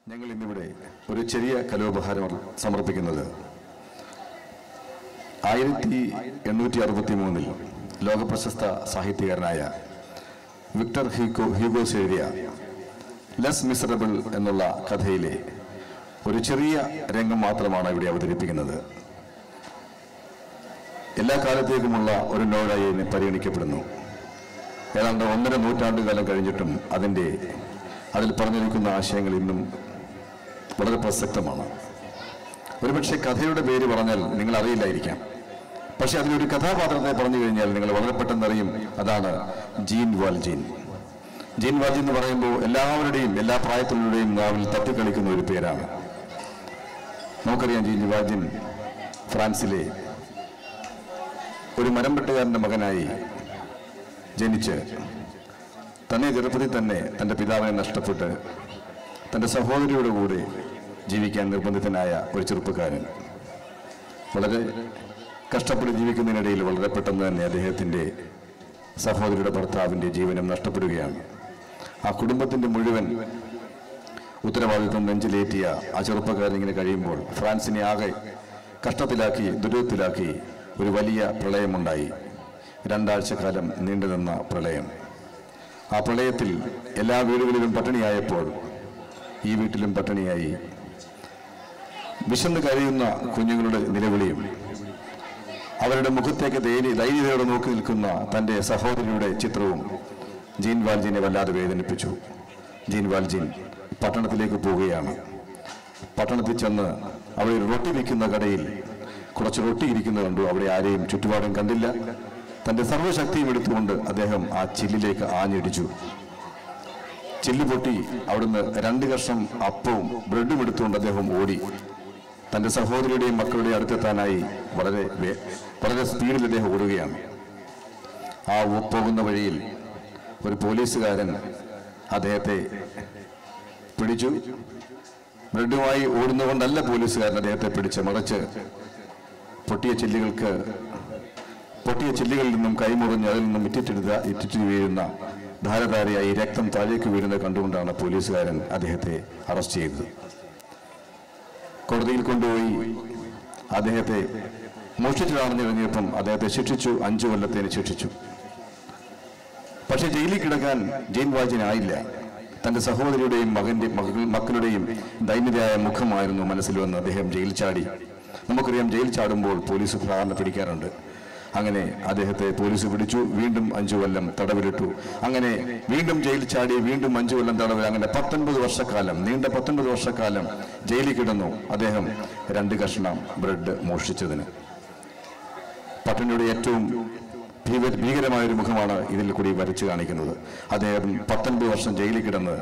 ഞങ്ങൾ ഇന്നിവിടെ ഒരു ചെറിയ കലോപഹാരം സമർപ്പിക്കുന്നത് ആയിരത്തി എണ്ണൂറ്റി അറുപത്തി മൂന്നിൽ ലോകപ്രശസ്ത സാഹിത്യകാരനായ വിക്ടർ ഹ്യൂഗോ ഹ്യൂഗോസ് എഴുതിയ ലെസ് മിസറബിൾ എന്നുള്ള കഥയിലെ ഒരു ചെറിയ രംഗം മാത്രമാണ് ഇവിടെ അവതരിപ്പിക്കുന്നത് എല്ലാ കാലത്തേക്കുമുള്ള ഒരു നോവലായി ഇതിനെ പരിഗണിക്കപ്പെടുന്നു ഏതാണ്ട് ഒന്നര നൂറ്റാണ്ടുകാലം കഴിഞ്ഞിട്ടും അതിൻ്റെ അതിൽ പറഞ്ഞിരിക്കുന്ന ആശയങ്ങൾ ഇന്നും വളരെ പ്രസക്തമാണ് ഒരുപക്ഷെ കഥയുടെ പേര് പറഞ്ഞാൽ നിങ്ങൾ അറിയില്ലായിരിക്കാം പക്ഷെ അതിലൊരു കഥാപാത്രത്തെ പറഞ്ഞു കഴിഞ്ഞാൽ നിങ്ങൾ വളരെ പെട്ടെന്ന് അറിയും അതാണ് ജീൻ വാൽജീൻ ജീൻ വാൽജീൻ എന്ന് പറയുമ്പോൾ എല്ലാവരുടെയും എല്ലാ പ്രായത്തിലുള്ളവരുടെയും നാവിൽ തട്ടിക്കളിക്കുന്ന ഒരു പേരാണ് നമുക്കറിയാം ജീൻ വാൽജീൻ ഫ്രാൻസിലെ ഒരു മരം വെട്ടുകാരൻ്റെ മകനായി ജനിച്ച് തന്നെ ചെറുപ്പത്തിൽ തന്നെ തൻ്റെ പിതാവിനെ നഷ്ടപ്പെട്ട് തൻ്റെ സഹോദരിയുടെ കൂടെ ജീവിക്കാൻ നിർബന്ധിതനായ ഒരു ചെറുപ്പക്കാരൻ വളരെ കഷ്ടപ്പെട്ട് ജീവിക്കുന്നതിനിടയിൽ വളരെ പെട്ടെന്ന് തന്നെ അദ്ദേഹത്തിൻ്റെ സഹോദരിയുടെ ഭർത്താവിൻ്റെ ജീവനം നഷ്ടപ്പെടുകയാണ് ആ കുടുംബത്തിൻ്റെ മുഴുവൻ ഉത്തരവാദിത്വം നെഞ്ചിലേറ്റിയ ആ ചെറുപ്പക്കാരൻ ഇങ്ങനെ കഴിയുമ്പോൾ ഫ്രാൻസിനെ ആകെ കഷ്ടത്തിലാക്കി ദുരിതത്തിലാക്കി ഒരു വലിയ പ്രളയമുണ്ടായി രണ്ടാഴ്ച കാലം നീണ്ടുനിന്ന പ്രളയം ആ പ്രളയത്തിൽ എല്ലാ വീടുകളിലും പട്ടിണിയായപ്പോൾ ഈ വീട്ടിലും പട്ടിണിയായി വിശന്ന് കഴിയുന്ന കുഞ്ഞുങ്ങളുടെ നിലവിളിയും അവരുടെ മുഖത്തേക്ക് ധൈര്യ ധൈര്യതയോടെ നോക്കി നിൽക്കുന്ന തൻ്റെ സഹോദരിയുടെ ചിത്രവും ജീൻ വാൽജീനെ വല്ലാതെ വേദനിപ്പിച്ചു ജീൻ വാൽജീൻ പട്ടണത്തിലേക്ക് പോവുകയാണ് പട്ടണത്തിൽ ചെന്ന് അവിടെ ഒരു റൊട്ടി വിൽക്കുന്ന കടയിൽ കുറച്ച് റൊട്ടി ഇരിക്കുന്നത് കണ്ടു അവിടെ ആരെയും ചുറ്റുപാടും കണ്ടില്ല തന്റെ സർവ്വശക്തിയും എടുത്തുകൊണ്ട് അദ്ദേഹം ആ ചില്ലിലേക്ക് ആഞ്ഞിടിച്ചു ചില്ല് പൊട്ടി അവിടുന്ന് രണ്ട് കഷ്ണം അപ്പവും ബ്രെഡും എടുത്തുകൊണ്ട് അദ്ദേഹം ഓടി തന്റെ സഹോദരിയുടെയും മക്കളുടെയും അടുത്തെത്താനായി വളരെ വേ- വളരെ സ്പീഡിൽ അദ്ദേഹം ഓടുകയാണ് ആ ഉ- പോകുന്ന വഴിയിൽ ഒരു പോലീസുകാരൻ അദ്ദേഹത്തെ പിടിച്ചു ബ്രെഡുമായി ഓടുന്നതുകൊണ്ടല്ല പോലീസുകാരൻ അദ്ദേഹത്തെ പിടിച്ച് മറിച്ച് പൊട്ടിയ ചില്ലുകൾക്ക് പൊട്ടിയ ചില്ലുകളിൽ നിന്നും കൈമുറിഞ്ഞ് അതിൽ നിന്നും ഇറ്റിറ്റെടുത്ത ഇറ്റിറ്റ് വീഴുന്ന ധാരധാരയായി രക്തം താഴേക്ക് വീഴുന്നത് കണ്ടുകൊണ്ടാണ് പോലീസുകാരൻ അദ്ദേഹത്തെ അറസ്റ്റ് ചെയ്തത് കോടതിയിൽ കൊണ്ടുപോയി അദ്ദേഹത്തെ മോഷ്ടിച്ചതാണെന്ന് കഴിഞ്ഞപ്പം അദ്ദേഹത്തെ ശിക്ഷിച്ചു അഞ്ചു കൊല്ലത്തേന് ശിക്ഷിച്ചു പക്ഷെ ജയിലിൽ കിടക്കാൻ ജെയിൻ വാജിനായില്ല തന്റെ സഹോദരിയുടെയും മകന്റെ മകൾ- മക്കളുടെയും ദൈന്യതയായ മുഖമായിരുന്നു മനസ്സിൽ വന്ന് അദ്ദേഹം ജയിൽ ചാടി നമുക്കറിയാം ജയിൽ ചാടുമ്പോൾ പോലീസ് സാധാരണ പിടിക്കാറുണ്ട് അങ്ങനെ അദ്ദേഹത്തെ പോലീസ് പിടിച്ചു വീണ്ടും അഞ്ചു കൊല്ലം തടവിലിട്ടു അങ്ങനെ വീണ്ടും ജയിൽ ചാടി വീണ്ടും അഞ്ചു കൊല്ലം തടവിൽ അങ്ങനെ പത്തൊൻപത് വർഷക്കാലം നീണ്ട പത്തൊൻപത് വർഷക്കാലം ജയിലിൽ കിടന്നു അദ്ദേഹം രണ്ട് കഷ്ണം ബ്രെഡ് മോഷ്ടിച്ചതിന് പട്ടണിയുടെ ഏറ്റവും ഭീകര ഭീകരമായ ഒരു മുഖമാണ് ഇതിൽ കൂടി വരച്ചു കാണിക്കുന്നത് അദ്ദേഹം പത്തൊൻപത് വർഷം ജയിലിൽ കിടന്ന്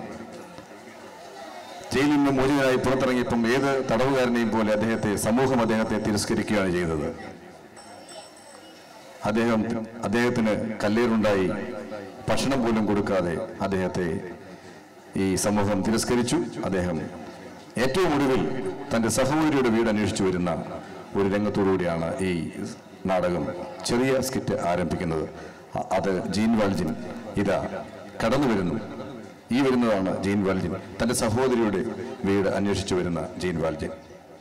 ജയിലിൽ നിന്ന് മോചിതനായി പുറത്തിറങ്ങിയപ്പം ഏത് തടവുകാരനെയും പോലെ അദ്ദേഹത്തെ സമൂഹം അദ്ദേഹത്തെ തിരസ്കരിക്കുകയാണ് ചെയ്തത് അദ്ദേഹം അദ്ദേഹത്തിന് കല്ലേറുണ്ടായി ഭക്ഷണം പോലും കൊടുക്കാതെ അദ്ദേഹത്തെ ഈ സമൂഹം തിരസ്കരിച്ചു അദ്ദേഹം ഏറ്റവും ഒടുവിൽ തന്റെ സഹോദരിയുടെ വീട് അന്വേഷിച്ചു വരുന്ന ഒരു രംഗത്തോടുകൂടിയാണ് ഈ നാടകം ചെറിയ സ്കിറ്റ് ആരംഭിക്കുന്നത് അ- അത് ജീൻ വാൽജിൻ ഇതാ കടന്നു വരുന്നു ഈ വരുന്നതാണ് ജീൻ വാൽജിൻ തന്റെ സഹോദരിയുടെ വീട് അന്വേഷിച്ചു വരുന്ന ജീൻ വാൽജിൻ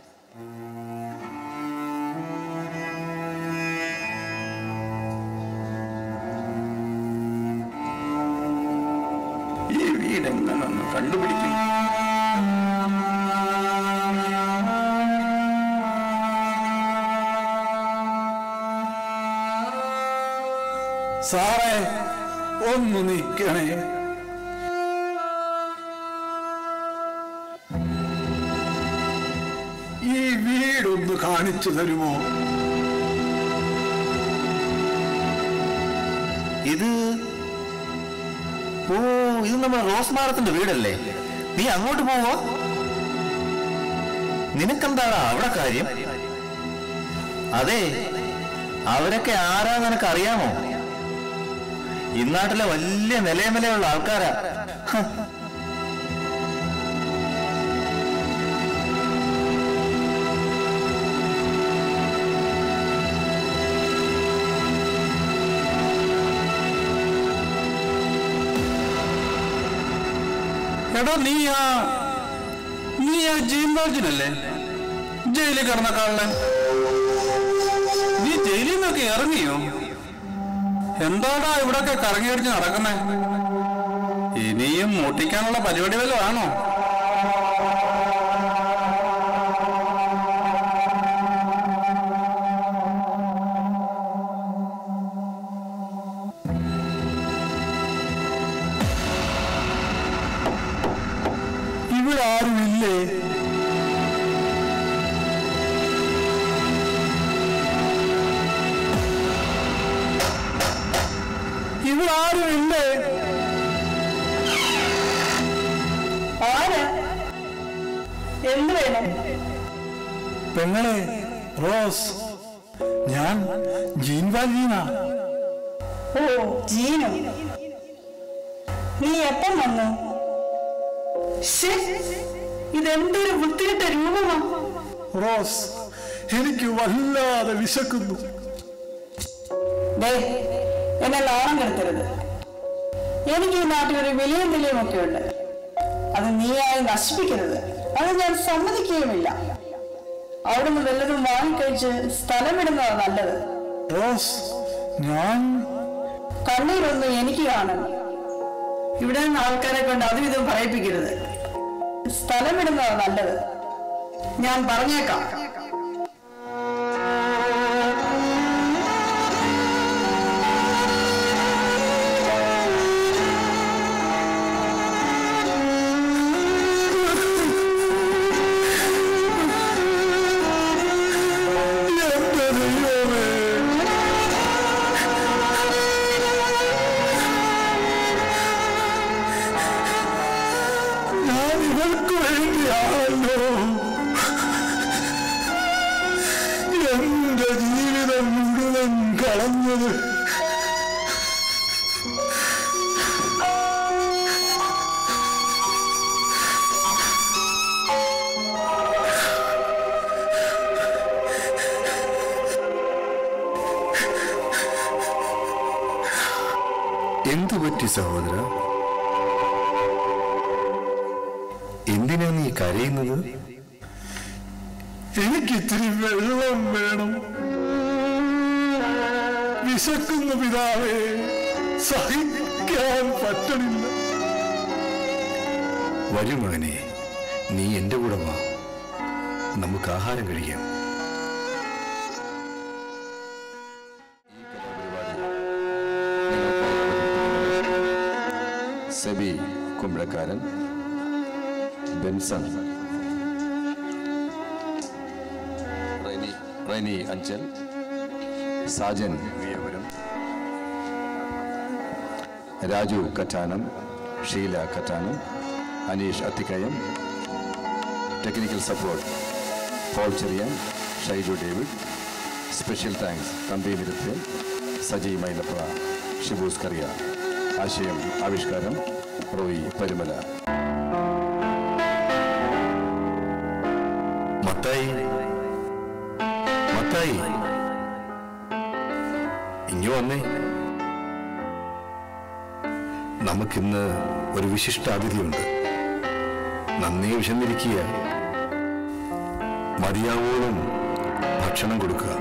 ഈ വീട് എങ്ങനെയൊന്ന് കണ്ടുപിടിക്കും സാറേ ഒന്ന് നിൽക്കണേ ഈ വീടൊന്ന് കാണിച്ചു തരുമോ ഇത് ഓ ഇത് നമ്മുടെ റോസ് മാറത്തിന്റെ വീടല്ലേ നീ അങ്ങോട്ട് പോവോ നിനക്കെന്താണ് അവിടെ കാര്യം അതെ അവരൊക്കെ ആരാ നിനക്ക് അറിയാമോ ഇന്നാട്ടിലെ വലിയ നിലയമലയുള്ള ആൾക്കാരാ ഹ. എടാ നീ ആ നീ ആ ജീൻബാജിനല്ലേ ജയിലിൽ കിടന്ന കള്ളൻ നീ ജയിലിൽ നിന്നൊക്കെ ഇറങ്ങിയോ എന്താടാ ഇവിടൊക്കെ കറങ്ങിയടിച്ച് നടക്കുന്നേ ഇനിയും മൂട്ടിക്കാനുള്ള പരിപാടി വല്ലതും ആണോ ഇവിടെ ആരുമില്ലേ ഇവിടെ ആരുമില്ലേ ആരാ എന്ത് വേണം പെങ്ങളെ റോസ് ഞാൻ ജീൻവാജീന ഓ ജീനു നീ എപ്പം വന്നു ശ്ശേ, ഇതെന്തൊരു വൃത്തികെട്ട രൂപമാ റോസ് എനിക്ക് വല്ലാതെ വിശക്കുന്നു ദേ എന്നെ നാണം കെടുത്തരുത് എനിക്ക് ഈ നാട്ടിൽ ഒരു വിലയും നിലയും ഒക്കെ ഉണ്ട് അത് നീയായി നശിപ്പിക്കരുത് അത് ഞാൻ സമ്മതിക്കുകയുമില്ല അവിടുന്ന് വല്ലതും വാങ്ങിക്കഴിച്ച് സ്ഥലമിടുന്നതാ നല്ലത് റോസ് ഞാൻ കണ്ണീരൊന്നും എനിക്ക് കാണണം ഇവിടെ നിന്ന് ആൾക്കാരെ കൊണ്ട് അതും ഇതും പറയിപ്പിക്കരുത് സ്ഥലമിടുന്നതാ നല്ലത് ഞാൻ പറഞ്ഞേക്കാം എന്റെ ദൈവമേ ഞാൻ ഇവർക്ക് വേണ്ടിയാണല്ലോ എന്റെ ജീവിതം മുഴുവൻ കളഞ്ഞത് എന്തു പറ്റി സഹോദര എന്തിനാ നീ കരയുന്നത് എനിക്കിത്തിരി വെള്ളം വേണം വിശക്കുന്ന പിതാവേ സഹിക്കാൻ പറ്റണില്ല വരൂ മകനെ നീ എന്റെ കൂടെ വാ നമുക്ക് ആഹാരം കഴിക്കാം സെബി കുമ്പഴക്കാരൻ Benson Reni Reni Anchal Sajan Viyapuram Raju Kattanam Sheela Kattanam Aneesh Athikkayam technical support Paul Cherian Shaiju David special thanks Thampi വിരുദ്ധൻ സജി മൈലപ്ര ഷിബൂസ് കറിയ ആശയം ആവിഷ്കാരം റോയി പരിമല മത്തായി മത്തായി ഇങ്ങു വന്നേ നമുക്കിന്ന് ഒരു വിശിഷ്ട അതിഥിയുണ്ട് നന്നേ വിശന്നിരിക്കുക മതിയാവോളം ഭക്ഷണം കൊടുക്കുക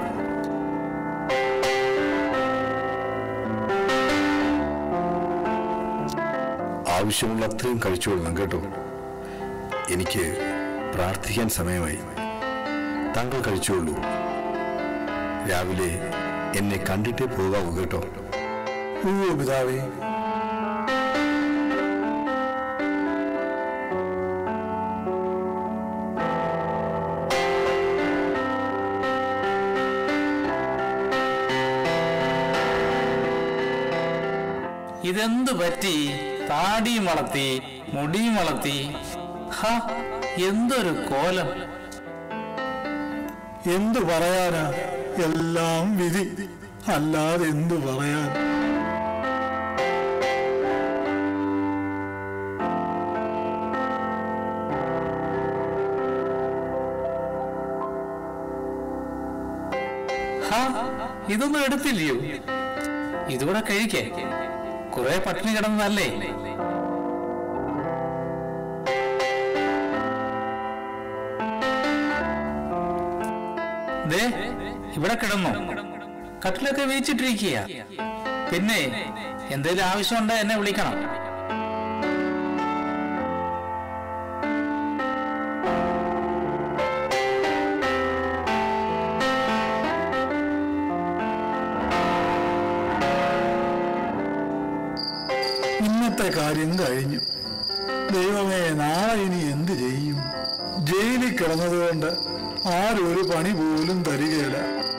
ആവശ്യമുള്ള അത്രയും കഴിച്ചുകൊള്ളണം കേട്ടോ എനിക്ക് പ്രാർത്ഥിക്കാൻ സമയമായി താങ്കൾ കഴിച്ചുകൊള്ളൂ രാവിലെ എന്നെ കണ്ടിട്ടേ പോകാവൂ കേട്ടോ ഓ പിതാവേ ഇതെന്ത് പറ്റി താടിയും വളർത്തി മുടിയും വളർത്തി ഹ എന്തൊരു കോലം എന്തു പറയാനാ എല്ലാം വിധി അല്ലാതെ എന്തു പറയാൻ ഹ ഇതൊന്നും എടുത്തില്ലയോ ഇതുകൂടെ കഴിക്കേ കുറെ പട്ടിണി കിടന്നതല്ലേ ദേ ഇവിടെ കിടന്നു കട്ടിലൊക്കെ വീച്ചിട്ടിരിക്കുക പിന്നെ എന്തേലും ആവശ്യമുണ്ടോ എന്നെ വിളിക്കണം ഇന്നത്തെ കാര്യം കഴിഞ്ഞു ദൈവമേ നാളെ ഇനി എന്ത് ചെയ്യും ജയിലിൽ കിടന്നതുകൊണ്ട് ആരും ഒരു പണി പോലും തരികയില്ല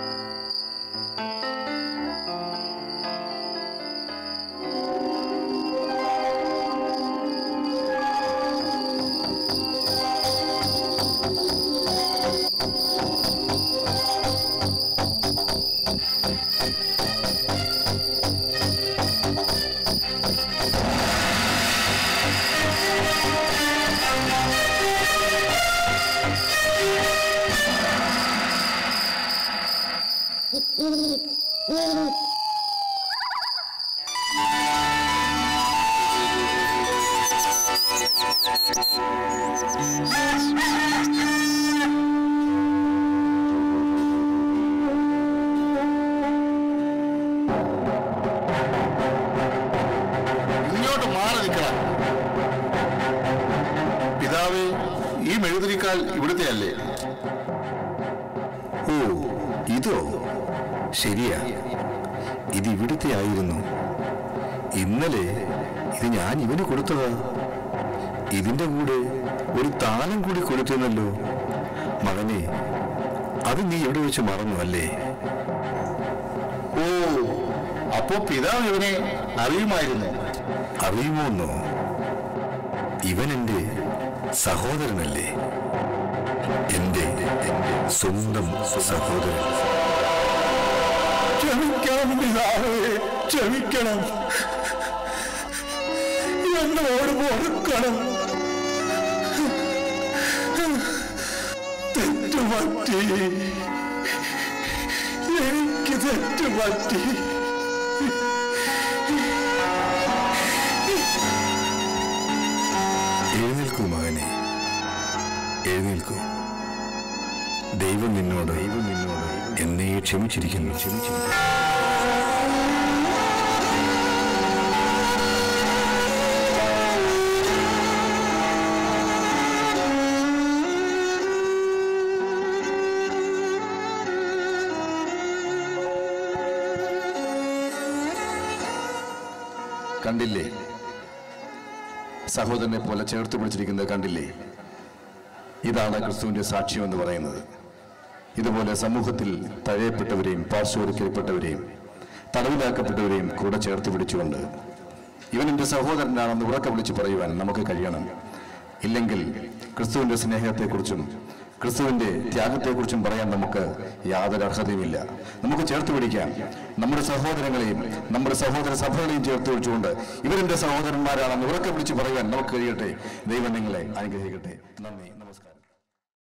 ഇങ്ങോട്ട് മാറി നിൽക്കണം പിതാവേ ഈ മെഴുതിരിക്കാൽ ഇവിടുത്തെ അല്ലേ ഓ ഇതോ ശരിയാ ഇത് ഇവിടുത്തെ ആയിരുന്നു ഇന്നലെ ഇത് ഞാൻ ഇവന് കൊടുത്തതാ ഇതിന്റെ കൂടെ ഒരു താലം കൂടി കൊടുത്തിരുന്നല്ലോ മകനെ അത് നീ എവിടെ വെച്ച് മറന്നു അല്ലേ ഓ അപ്പോ പിതാവ് ഇവനെ അറിയുമായിരുന്നു അറിയുമോന്നോ ഇവൻ എന്റെ സഹോദരനല്ലേ എന്റെ എന്റെ സ്വന്തം സഹോദരൻ ക്ഷമിക്കണം പിതാവേ ക്ഷമിക്കണം എന്നോട് പൊറുക്കണം തെറ്റുപറ്റി എനിക്ക് തെറ്റുപറ്റി എഴുന്നേൽക്കൂ മകനെ എഴുന്നേൽക്കൂ ദൈവം നിന്നോട് ദൈവം നിന്നോട് എന്നെ ക്ഷമിച്ചിരിക്കുന്നു ക്ഷമിച്ചിരിക്കുന്നു കണ്ടില്ലേ സഹോദരനെ പോലെ ചേർത്ത് പിടിച്ചിരിക്കുന്നത് കണ്ടില്ലേ ഇതാണ് ക്രിസ്തുവിന്റെ സാക്ഷ്യം എന്ന് പറയുന്നത് ഇതുപോലെ സമൂഹത്തിൽ തഴയപ്പെട്ടവരെയും പാർശ്വവൽക്കരിക്കപ്പെട്ടവരെയും തടവിലാക്കപ്പെട്ടവരെയും കൂടെ ചേർത്ത് പിടിച്ചുകൊണ്ട് ഇവൻ എൻ്റെ സഹോദരനാണെന്ന് ഉറക്കെ വിളിച്ച് പറയുവാൻ നമുക്ക് കഴിയണം ഇല്ലെങ്കിൽ ക്രിസ്തുവിന്റെ സ്നേഹത്തെക്കുറിച്ചും ക്രിസ്തുവിന്റെ ത്യാഗത്തെക്കുറിച്ചും പറയാൻ നമുക്ക് യാതൊരു അർഹതയുമില്ല നമുക്ക് ചേർത്ത് പിടിക്കാം നമ്മുടെ സഹോദരങ്ങളെയും നമ്മുടെ സഹോദര സഭകളെയും ചേർത്ത് പിടിച്ചുകൊണ്ട് ഇവരെന്റെ സഹോദരന്മാരാണെന്ന് ഉറക്കെ വിളിച്ച് പറയുവാൻ നമുക്ക് കഴിയട്ടെ ദൈവം നിങ്ങളെ അനുഗ്രഹിക്കട്ടെ നന്ദി